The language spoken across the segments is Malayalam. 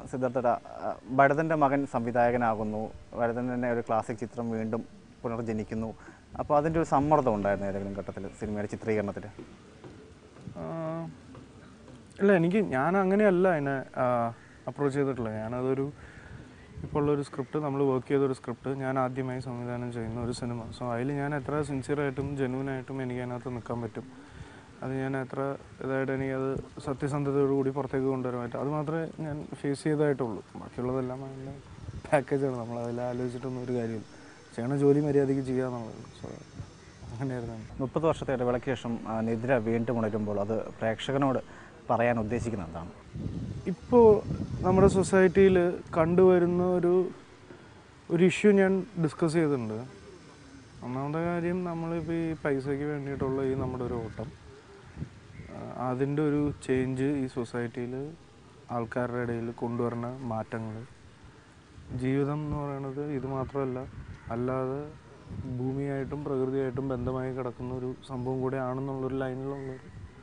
സിദ്ധാർത്ഥ ഭരതൻ്റെ മകൻ സംവിധായകനാകുന്നു ഭരതൻ തന്നെ ഒരു ക്ലാസിക് ചിത്രം വീണ്ടും പുനർജനിക്കുന്നു അപ്പോൾ അതിൻ്റെ ഒരു സമ്മർദ്ദം ഉണ്ടായിരുന്നു ഏതെങ്കിലും ഘട്ടത്തിൽ സിനിമയുടെ ചിത്രീകരണത്തിൽ ആഹ് ഇല്ല എനിക്ക് ഞാൻ അങ്ങനെയല്ല അതിനെ അപ്രോച്ച് ചെയ്തിട്ടുള്ളത് ഞാനതൊരു ഇപ്പോൾ ഉള്ളൊരു സ്ക്രിപ്റ്റ് നമ്മൾ വർക്ക് ചെയ്തൊരു സ്ക്രിപ്റ്റ് ഞാൻ ആദ്യമായി സംവിധാനം ചെയ്യുന്ന ഒരു സിനിമ സോ അതിൽ ഞാൻ എത്ര സിൻസിയറായിട്ടും ജെനുവിനായിട്ടും എനിക്ക് അതിനകത്ത് നിൽക്കാൻ പറ്റും അത് ഞാൻ എത്ര ഇതായിട്ട് എനിക്കത് സത്യസന്ധതയോടുകൂടി പുറത്തേക്ക് കൊണ്ടുവരാൻ പറ്റും അത് മാത്രമേ ഞാൻ ഫേസ് ചെയ്തതായിട്ടുള്ളൂ ബാക്കിയുള്ളതെല്ലാം അതിൻ്റെ പാക്കേജാണ് നമ്മൾ അതിൽ ആലോചിച്ചിട്ടൊന്നും ഒരു കാര്യമില്ല ചെയ്യണ ജോലി മര്യാദയ്ക്ക് ചെയ്യാന്നുള്ളത് സോ അങ്ങനെയായിരുന്നു മുപ്പത് വർഷത്തെ ഇടവേളയ്ക്ക് ശേഷം ആ, നിദ്ര വീണ്ടും ഉണരുമ്പോൾ അത് പ്രേക്ഷകനോട് പറയാൻ ഉദ്ദേശിക്കുന്നത് എന്താണ് ഇപ്പോൾ നമ്മുടെ സൊസൈറ്റിയിൽ കണ്ടുവരുന്ന ഒരു ഒരു ഇഷ്യൂ ഞാൻ ഡിസ്കസ് ചെയ്തിട്ടുണ്ട് ഒന്നാമത്തെ കാര്യം നമ്മളിപ്പോൾ ഈ പൈസയ്ക്ക് വേണ്ടിയിട്ടുള്ള ഈ നമ്മുടെ ഒരു ഓട്ടം ആ, അതിൻ്റെ ഒരു ചേഞ്ച് ഈ സൊസൈറ്റിയിൽ ആൾക്കാരുടെ ഇടയിൽ കൊണ്ടുവരുന്ന മാറ്റങ്ങൾ ജീവിതം എന്ന് പറയുന്നത് ഇത് മാത്രമല്ല അല്ലാതെ ഭൂമിയായിട്ടും പ്രകൃതിയായിട്ടും ബന്ധമായി കിടക്കുന്ന ഒരു സംഭവം കൂടെ ആണെന്നുള്ളൊരു ലൈനിലുള്ളൊരു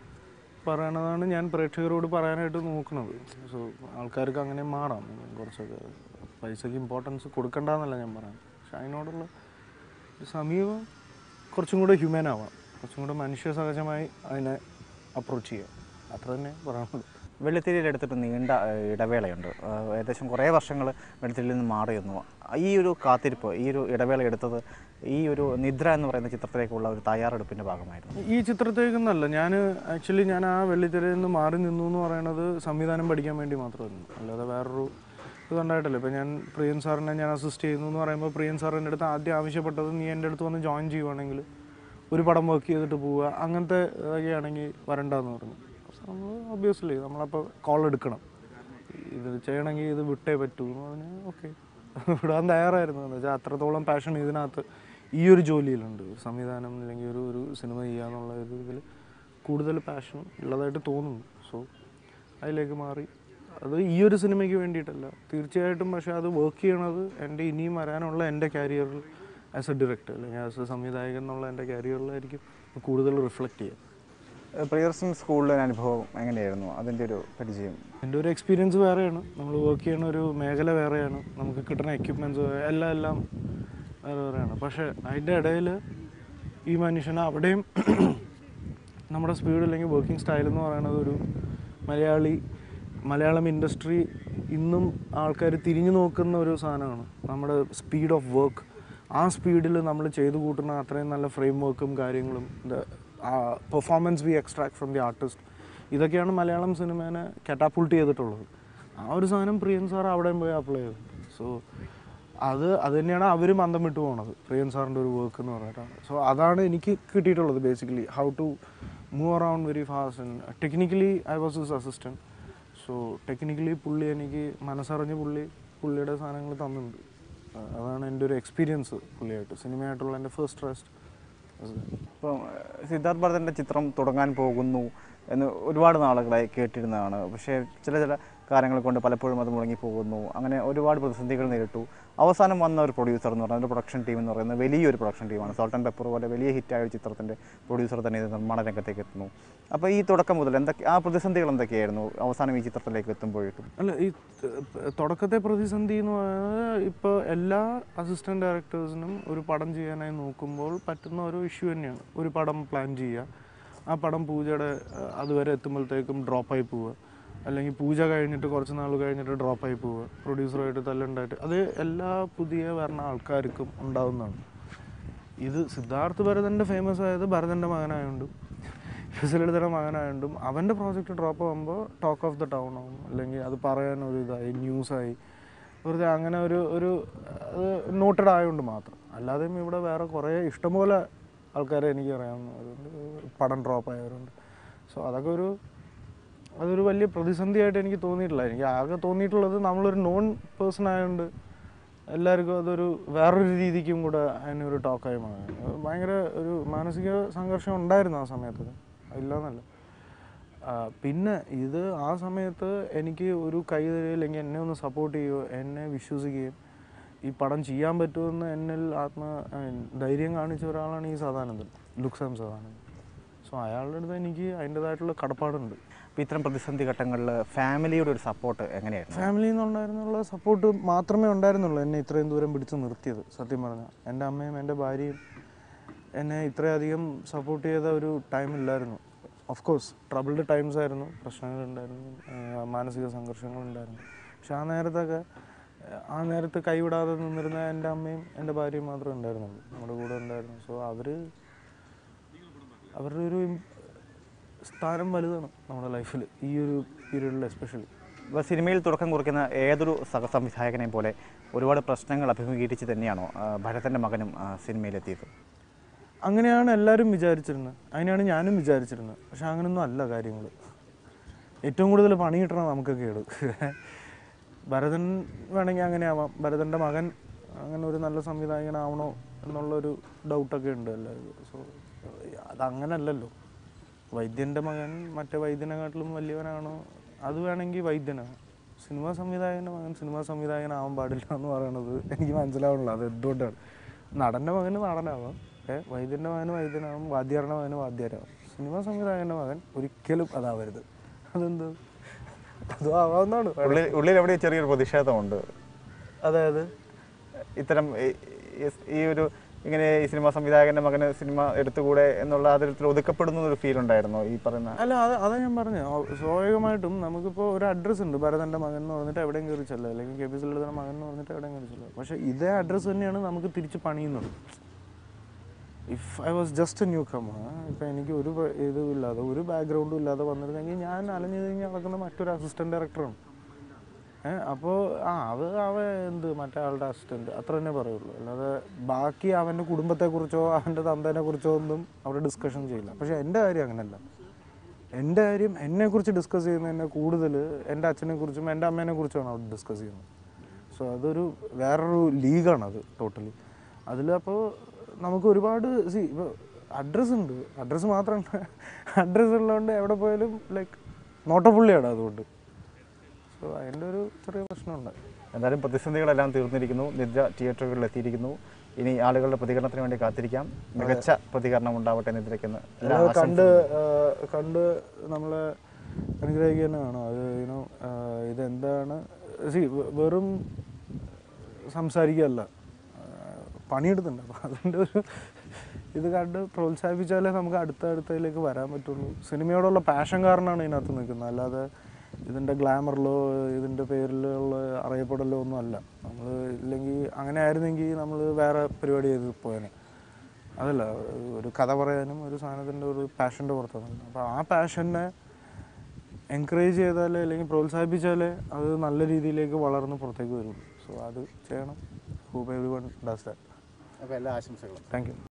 പറയണതാണ് ഞാൻ പ്രേക്ഷകരോട് പറയാനായിട്ട് നോക്കുന്നത് സോ ആൾക്കാർക്ക് അങ്ങനെ മാറാം കുറച്ചൊക്കെ പൈസക്ക് ഇമ്പോർട്ടൻസ് കൊടുക്കണ്ടെന്നല്ല ഞാൻ പറയാം പക്ഷെ അതിനോടുള്ള ഒരു സമീപം കുറച്ചും കൂടെ ഹ്യൂമൻ ആവാം കുറച്ചും കൂടെ മനുഷ്യ സഹജമായി അതിനെ അപ്രോച്ച് ചെയ്യാം അത്ര തന്നെ പറയാനുള്ളൂ വെള്ളിത്തിരിയിൽ എടുത്തിട്ട് നീണ്ട ആ, ഇടവേളയുണ്ട് ആ, ഏകദേശം കുറേ വർഷങ്ങൾ വെള്ളിത്തിരിയിൽ നിന്ന് മാറി നിന്നു ഈ ഒരു കാത്തിരിപ്പ് ഈ ഒരു ഇടവേള എടുത്തത് ഈ ഒരു നിദ്ര എന്ന് പറയുന്ന ചിത്രത്തിലേക്കുള്ള ഒരു തയ്യാറെടുപ്പിൻ്റെ ഭാഗമായിരുന്നു ഈ ചിത്രത്തേക്കൊന്നല്ല ഞാൻ ആക്ച്വലി ഞാൻ ആ വെള്ളിത്തിരയിൽ നിന്ന് മാറി നിന്നു എന്ന് പറയുന്നത് സംവിധാനം പഠിക്കാൻ വേണ്ടി മാത്രമായിരുന്നു അല്ലാതെ വേറൊരു ഇത് കണ്ടായിട്ടല്ല ഇപ്പം ഞാൻ പ്രിയൻ സാറിനെ ഞാൻ അസിസ്റ്റ് ചെയ്യുന്നു എന്ന് പറയുമ്പോൾ പ്രിയൻ സാർ എൻ്റെ അടുത്ത് ആദ്യം ആവശ്യപ്പെട്ടത് നീ എൻ്റെ അടുത്ത് വന്ന് ജോയിൻ ചെയ്യുവാണെങ്കിൽ ഒരു പടം വർക്ക് ചെയ്തിട്ട് പോവുക അങ്ങനത്തെ ഇതൊക്കെയാണെങ്കിൽ വരണ്ടെന്ന് പറഞ്ഞു നമ്മൾ ഒബ്വിയസ്ലി നമ്മളപ്പോൾ കോൾ എടുക്കണം ഇത് ചെയ്യണമെങ്കിൽ ഇത് വിട്ടേ പറ്റൂ എന്ന് പറഞ്ഞാൽ ഓക്കെ വിടാൻ തയ്യാറായിരുന്നു എന്ന് വെച്ചാൽ അത്രത്തോളം പാഷൻ ഇതിനകത്ത് ഈ ഒരു ജോലിയിലുണ്ട് സംവിധാനം അല്ലെങ്കിൽ ഒരു ഒരു സിനിമ ചെയ്യുക എന്നുള്ള ഒരു ഇതിൽ കൂടുതൽ പാഷൻ ഉള്ളതായിട്ട് തോന്നുന്നു സോ അതിലേക്ക് മാറി അത് ഈ ഒരു സിനിമയ്ക്ക് വേണ്ടിയിട്ടല്ല തീർച്ചയായിട്ടും പക്ഷേ അത് വർക്ക് ചെയ്യണത് എൻ്റെ ഇനിയും വരാനുള്ള എൻ്റെ കരിയറിൽ ആസ് എ ഡയറക്ടർ അല്ലെങ്കിൽ ആസ് എ സംവിധായകൻ എന്നുള്ള എൻ്റെ കരിയറിലായിരിക്കും കൂടുതൽ റിഫ്ലക്റ്റ് ചെയ്യുക പ്രിയർസൺ സ്കൂളിലെ അനുഭവം എങ്ങനെയായിരുന്നു അതിൻ്റെ ഒരു പരിചയം എൻ്റെ ഒരു എക്സ്പീരിയൻസ് വേറെയാണ് നമ്മൾ വർക്ക് ചെയ്യുന്ന ഒരു മേഖല വേറെയാണ് നമുക്ക് കിട്ടുന്ന എക്യുപ്മെൻറ്റ്സ് എല്ലാം എല്ലാം വേറെ വേറെയാണ് പക്ഷേ അതിൻ്റെ ഇടയിൽ ഈ മനുഷ്യന് അവിടെയും നമ്മുടെ സ്പീഡ് അല്ലെങ്കിൽ വർക്കിംഗ് സ്റ്റൈൽ എന്ന് പറയുന്നത് ഒരു മലയാളി മലയാളം ഇൻഡസ്ട്രി ഇന്നും ആൾക്കാർ തിരിഞ്ഞു നോക്കുന്ന ഒരു സാധനമാണ് നമ്മുടെ സ്പീഡ് ഓഫ് വർക്ക് ആ സ്പീഡിൽ നമ്മൾ ചെയ്തു കൂട്ടുന്ന അത്രയും നല്ല ഫ്രെയിം വർക്കും കാര്യങ്ങളും performance we extract from the artist ഇതൊക്കെയാണ് മലയാളം സിനിമേനെ കറ്റാപ്പുൾട്ട് ചെയ്തിട്ടുള്ളത് ആ ഒരു സാധനം പ്രിയൻ സാർ അവിടെയും പോയി അപ്ലൈ ചെയ്തു സോ അത് അത് തന്നെയാണ് അവരും അന്തം വിട്ടു പോണത് പ്രിയൻ സാറിൻ്റെ ഒരു വർക്ക് എന്ന് പറഞ്ഞിട്ടാണ് സോ അതാണ് എനിക്ക് കിട്ടിയിട്ടുള്ളത് basically how to move around very fast and technically I was his assistant so technically പുള്ളി എനിക്ക് മനസ്സറിഞ്ഞ് പുള്ളി പുള്ളിയുടെ സാധനങ്ങൾ തന്നിട്ടുണ്ട് അ- അതാണ് എൻ്റെ ഒരു എക്സ്പീരിയൻസ് പുള്ളിയായിട്ട് സിനിമയായിട്ടുള്ള എൻ്റെ ഫസ്റ്റ് ട്രസ്റ്റ് ഇപ്പം സിദ്ധാർത്ഥ് ഭരതൻ്റെ ചിത്രം തുടങ്ങാൻ പോകുന്നു എന്ന് ഒരുപാട് നാളുകളായി കേട്ടിരുന്നതാണ് പക്ഷേ ചില ചില കാര്യങ്ങൾ കൊണ്ട് പലപ്പോഴും അത് മുടങ്ങി പോകുന്നു അങ്ങനെ ഒരുപാട് പ്രതിസന്ധികൾ നേരിട്ടു അവസാനം വന്ന ഒരു പ്രൊഡ്യൂസർ എന്ന് പറയുന്നത് പ്രൊഡക്ഷൻ ടീം എന്ന് പറയുന്നത് വലിയൊരു പ്രൊഡക്ഷൻ ടീമാണ് സോൾട്ട് ആൻഡ് പെപ്പർ പോലെ വലിയ ഹിറ്റായ ഒരു ചിത്രത്തിൻ്റെ പ്രൊഡ്യൂസർ തന്നെ ഇത് നിർമ്മാണ രംഗത്തേക്ക് എത്തുന്നു അപ്പോൾ ഈ തുടക്കം മുതൽ എന്തൊക്കെ ആ പ്രതിസന്ധികൾ എന്തൊക്കെയായിരുന്നു അവസാനം ഈ ചിത്രത്തിലേക്ക് എത്തുമ്പോഴേക്കും അല്ല ഈ ത- തുടക്കത്തെ പ്രതിസന്ധി എന്ന് പറയുന്നത് ഇപ്പോൾ എല്ലാ അസിസ്റ്റന്റ് ഡയറക്ടേഴ്സിനും ഒരു പടം ചെയ്യാനായി നോക്കുമ്പോൾ പറ്റുന്ന ഒരു ഇഷ്യൂ തന്നെയാണ് ഒരു പടം പ്ലാൻ ചെയ്യുക ആ പടം പൂജയുടെ അഹ്, അതുവരെ എത്തുമ്പോഴത്തേക്കും ഡ്രോപ്പായി പോവുക അല്ലെങ്കിൽ പൂജ കഴിഞ്ഞിട്ട് കുറച്ച് നാൾ കഴിഞ്ഞിട്ട് ഡ്രോപ്പായി പോവുക പ്രൊഡ്യൂസറുമായിട്ട് തല്ലുണ്ടായിട്ട് അത് എല്ലാ പുതിയ വരുന്ന ആൾക്കാർക്കും ഉണ്ടാവുന്നതാണ് ഇത് സിദ്ധാർത്ഥ് ഭരതൻ്റെ ഫേമസ് ആയത് ഭരതൻ്റെ മകനായതുകൊണ്ടും ഫിസിലെടുത്തയുടെ മകനായതുകൊണ്ടും അവൻ്റെ പ്രോജക്റ്റ് ഡ്രോപ്പ് ആകുമ്പോൾ ടോക്ക് ഓഫ് ദ ടൗൺ ആവും അല്ലെങ്കിൽ അത് പറയാൻ ഒരു ഇതായി ന്യൂസായി വെറുതെ അങ്ങനെ ഒരു ഒരു അത് നോട്ടഡ് ആയതുകൊണ്ട് മാത്രം അല്ലാതെയും ഇവിടെ വേറെ കുറേ ഇഷ്ടംപോലെ ആൾക്കാരെ എനിക്ക് അറിയാവുന്നവരുണ്ട് പടം ഡ്രോപ്പ് ആയവരുണ്ട് സോ അതൊക്കെ ഒരു അതൊരു വലിയ പ്രതിസന്ധിയായിട്ട് എനിക്ക് തോന്നിയിട്ടില്ല എനിക്ക് ആകെ തോന്നിയിട്ടുള്ളത് നമ്മളൊരു നോൺ പേഴ്സൺ ആയതുകൊണ്ട് എല്ലാവർക്കും അതൊരു വേറൊരു രീതിക്കും കൂടെ അതിനൊരു ടോക്കായി മാറി അത് ഭയങ്കര ഒരു മാനസിക സംഘർഷം ഉണ്ടായിരുന്നു ആ സമയത്ത് ഇല്ലയെന്നല്ല ആ, പിന്നെ ഇത് ആ സമയത്ത് എനിക്ക് ഒരു കൈ തരികയില്ലെങ്കിൽ എന്നെ ഒന്ന് സപ്പോർട്ട് ചെയ്യുകയോ എന്നെ വിശ്വസിക്കുകയും ഈ പടം ചെയ്യാൻ പറ്റുമെന്ന് എന്നിൽ ആത്മ ആ, ധൈര്യം കാണിച്ച ഒരാളാണ് ഈ സദാനന്ദൻ ലുക്സാം സദാനന്ദൻ സോ അയാളുടെ അടുത്ത് എനിക്ക് അതിൻ്റെതായിട്ടുള്ള കടപ്പാടുണ്ട് അപ്പോൾ ഇത്തരം പ്രതിസന്ധി ഘട്ടങ്ങളിൽ ഫാമിലിയുടെ ഒരു സപ്പോർട്ട് എങ്ങനെയായിരുന്നു ഫാമിലിയിൽ നിന്നുണ്ടായിരുന്നുള്ള സപ്പോർട്ട് മാത്രമേ ഉണ്ടായിരുന്നുള്ളൂ എന്നെ ഇത്രയും ദൂരം പിടിച്ച് നിർത്തിയത് സത്യം പറഞ്ഞാൽ എൻ്റെ അമ്മയും എൻ്റെ ഭാര്യയും എന്നെ ഇത്രയധികം സപ്പോർട്ട് ചെയ്ത ഒരു ടൈം ഇല്ലായിരുന്നു ഓഫ് കോഴ്സ് ട്രബിൾഡ് ടൈംസ് ആയിരുന്നു പ്രശ്നങ്ങളുണ്ടായിരുന്നു ആ, മാനസിക സംഘർഷങ്ങളുണ്ടായിരുന്നു പക്ഷെ ആ നേരത്തൊക്കെ ആ നേരത്ത് കൈവിടാതെ നിന്നിരുന്ന എൻ്റെ അമ്മയും എൻ്റെ ഭാര്യയും മാത്രമേ ഉണ്ടായിരുന്നുള്ളൂ നമ്മുടെ കൂടെ ഉണ്ടായിരുന്നു സോ അവർ അവരുടെ ഒരു ഇം- സ്ഥാനം വലുതാണ് നമ്മുടെ ലൈഫിൽ ഈ ഒരു പീരീഡിൽ എസ്പെഷ്യലി ഇപ്പോൾ സിനിമയിൽ തുടക്കം കുറിക്കുന്ന ഏതൊരു സഹസംവിധായകനെയും പോലെ ഒരുപാട് പ്രശ്നങ്ങൾ അഭിമുഖീകരിച്ച് തന്നെയാണോ ആ, ഭരതൻ്റെ മകനും ആ, സിനിമയിലെത്തിയത് അങ്ങനെയാണ് എല്ലാവരും വിചാരിച്ചിരുന്നത് അതിനാണ് ഞാനും വിചാരിച്ചിരുന്നത് പക്ഷെ അങ്ങനൊന്നും അല്ല കാര്യങ്ങൾ ഏറ്റവും കൂടുതൽ പണി കിട്ടണം നമുക്കൊക്കെ ഇടും ഭരതൻ വേണമെങ്കിൽ അങ്ങനെ ആവാം ഭരതൻ്റെ മകൻ അങ്ങനെ ഒരു നല്ല സംവിധായകനാവണോ എന്നുള്ളൊരു ഡൗട്ടൊക്കെ ഉണ്ട് എല്ലാവർക്കും സോ അതങ്ങനല്ലല്ലോ വൈദ്യൻ്റെ മകൻ മറ്റേ വൈദ്യനെക്കാട്ടിലും വലിയവനാണോ അത് വേണമെങ്കിൽ വൈദ്യനാണ് സിനിമാ സംവിധായകൻ്റെ മകൻ സിനിമാ സംവിധായകനാവാൻ പാടില്ല എന്ന് പറയണത് എനിക്ക് മനസ്സിലാവണില്ല അത് എന്തുകൊണ്ടാണ് നടൻ്റെ മകന് നടനാവാം ഏ വൈദ്യൻ്റെ മകന് വൈദ്യനാവും വാദ്യാരുടെ മകന് വാദ്യാരാവും സിനിമാ സംവിധായകൻ്റെ മകൻ ഒരിക്കലും അതാവരുത് അതെന്ത് അതും ആവാവുന്നതാണ് ഉള്ളിൽ ഉള്ളിൽ എവിടെ ചെറിയൊരു പ്രതിഷേധമുണ്ട് അതായത് ഇത്തരം ഈ- ഈ- ഈ ഒരു ഇങ്ങനെ ഈ സിനിമാ സംവിധായകൻ്റെ മകന് സിനിമ എടുത്തുകൂടെ എന്നുള്ള ആ തരത്തിൽ ഒതുക്കപ്പെടുന്ന ഒരു ഫീൽ ഉണ്ടായിരുന്നോ ഈ പറയുന്ന അല്ല അത് അതാ ഞാൻ പറഞ്ഞു സ്വാഭാവികമായിട്ടും നമുക്കിപ്പോൾ ഒരു അഡ്രസ്സ് ഉണ്ട് ഭരതൻ്റെ മകൻ എന്ന് പറഞ്ഞിട്ട് എവിടെയും കയറി ചെല്ലുക അല്ലെങ്കിൽ കെ പി സിലെടുത്ത മകൻ എന്ന് പറഞ്ഞിട്ട് എവിടെയും കയറി ചെല്ലുക പക്ഷേ ഇതേ അഡ്രസ്സ് തന്നെയാണ് നമുക്ക് തിരിച്ച് പണിയുന്നത് if I was just a newcomer ഇപ്പം എനിക്ക് ഒരു ബ- ഇതും ഇല്ലാതെ ഒരു ബാക്ക്ഗ്രൗണ്ടും ഇല്ലാതെ വന്നിരുന്നെങ്കിൽ ഞാൻ അലഞ്ഞു കഴിഞ്ഞ് നടക്കുന്ന മറ്റൊരു അസിസ്റ്റൻറ്റ് ഡയറക്ടറാണ് ഏഹ് അപ്പോൾ ആ അത് അവ എന്ത് മറ്റേ ആളുടെ അസിസ്റ്റൻറ്റ് അത്ര തന്നെ പറയുള്ളൂ അല്ലാതെ ബാക്കി അവൻ്റെ കുടുംബത്തെക്കുറിച്ചോ അവൻ്റെ തന്തേനെ കുറിച്ചോ ഒന്നും അവിടെ ഡിസ്കഷൻ ചെയ്യില്ല പക്ഷേ എൻ്റെ കാര്യം അങ്ങനെയല്ല എൻ്റെ കാര്യം എന്നെക്കുറിച്ച് ഡിസ്കസ് ചെയ്യുന്നതിനെ കൂടുതൽ എൻ്റെ അച്ഛനെ കുറിച്ചും എൻ്റെ അമ്മേനെ കുറിച്ചുമാണ് അവിടെ ഡിസ്കസ് ചെയ്യുന്നത് സോ അതൊരു വേറൊരു ലീഗാണ് അത് ടോട്ടലി അതിലപ്പോൾ നമുക്ക് ഒരുപാട് സി ഇപ്പോൾ അഡ്രസ്സ് ഉണ്ട് അഡ്രസ്സ് മാത്രമല്ല അഡ്രസ്സ് ഉള്ളതുകൊണ്ട് എവിടെ പോയാലും ലൈക്ക് നോട്ടപ്പുള്ളിയാണ് അതുകൊണ്ട് സോ അതിൻ്റെ ഒരു ചെറിയ പ്രശ്നമുണ്ട് എന്തായാലും പ്രതിസന്ധികളെല്ലാം തീർന്നിരിക്കുന്നു നിദ്ര തിയേറ്ററുകളിൽ എത്തിയിരിക്കുന്നു ഇനി ആളുകളുടെ പ്രതികരണത്തിന് വേണ്ടി കാത്തിരിക്കാം മികച്ച പ്രതികരണം ഉണ്ടാവട്ടെ നിദ്രയ്ക്കെന്ന് എല്ലാ അത് കണ്ട് ആശംസകളും. ആ, കണ്ട് നമ്മളെ അനുഗ്രഹിക്കുക തന്നെ വേണം അത് യുനോ ഇതെന്താണ് സി വെറും സംസാരിക്കുകയല്ല ആ, പണിയെടുത്തുണ്ട് അപ്പോൾ അതിൻ്റെ ഒരു ഇത് കണ്ട് പ്രോത്സാഹിപ്പിച്ചാലേ നമുക്ക് അടുത്ത അടുത്തതിലേക്ക് വരാൻ പറ്റുള്ളൂ സിനിമയോടുള്ള പാഷൻ കാരണമാണ് ഇതിനകത്ത് നിൽക്കുന്നത് അല്ലാതെ ഇതിൻ്റെ ഗ്ലാമറിലോ ഇതിൻ്റെ പേരിലുള്ള അറിയപ്പെടലോ ഒന്നും അല്ല നമ്മൾ ഇല്ലെങ്കിൽ അങ്ങനെ ആയിരുന്നെങ്കിൽ നമ്മൾ വേറെ പരിപാടി ചെയ്ത് പോയേനെ അതല്ല ഒരു കഥ പറയാനും ഒരു സാധനത്തിൻ്റെ ഒരു പാഷൻ്റെ പുറത്താണ് അപ്പോൾ ആ പാഷനെ എൻകറേജ് ചെയ്താലേ അല്ലെങ്കിൽ പ്രോത്സാഹിപ്പിച്ചാലേ അത് നല്ല രീതിയിലേക്ക് വളർന്ന് പുറത്തേക്ക് വരും സോ അത് ചെയ്യണം hope everyone does that അപ്പോൾ എല്ലാ ആശംസകളും താങ്ക് യു